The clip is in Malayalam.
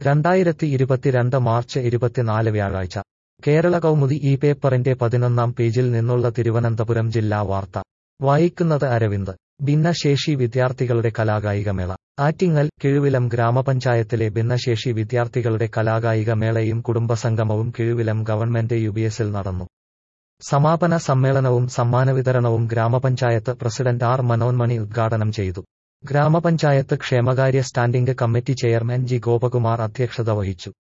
രണ്ടായിരത്തി ഇരുപത്തിരണ്ട് മാർച്ച് ഇരുപത്തിനാല് വ്യാഴാഴ്ച കേരള കൗമുദി ഈ പേപ്പറിന്റെ പതിനൊന്നാം പേജിൽ നിന്നുള്ള തിരുവനന്തപുരം ജില്ലാ വാർത്ത വായിക്കുന്നത് അരവിന്ദ് ഭിന്നശേഷി വിദ്യാർത്ഥികളുടെ കലാകായികമേള ആറ്റിങ്ങൽ കിഴുവിലം ഗ്രാമപഞ്ചായത്തിലെ ഭിന്നശേഷി വിദ്യാർത്ഥികളുടെ കലാകായിക മേളയും കുടുംബസംഗമവും കിഴുവിലം ഗവൺമെന്റ് യുബിഎസിൽ നടന്നു സമാപന സമ്മേളനവും സമ്മാനവിതരണവും ഗ്രാമപഞ്ചായത്ത് പ്രസിഡന്റ് ആർ മനോന്മണി ഉദ്ഘാടനം ചെയ്തു ഗ്രാമപഞ്ചായത്ത് ക്ഷേമകാര്യ standing committee chairman G Gopakumar അധ്യക്ഷത വഹിച്ചു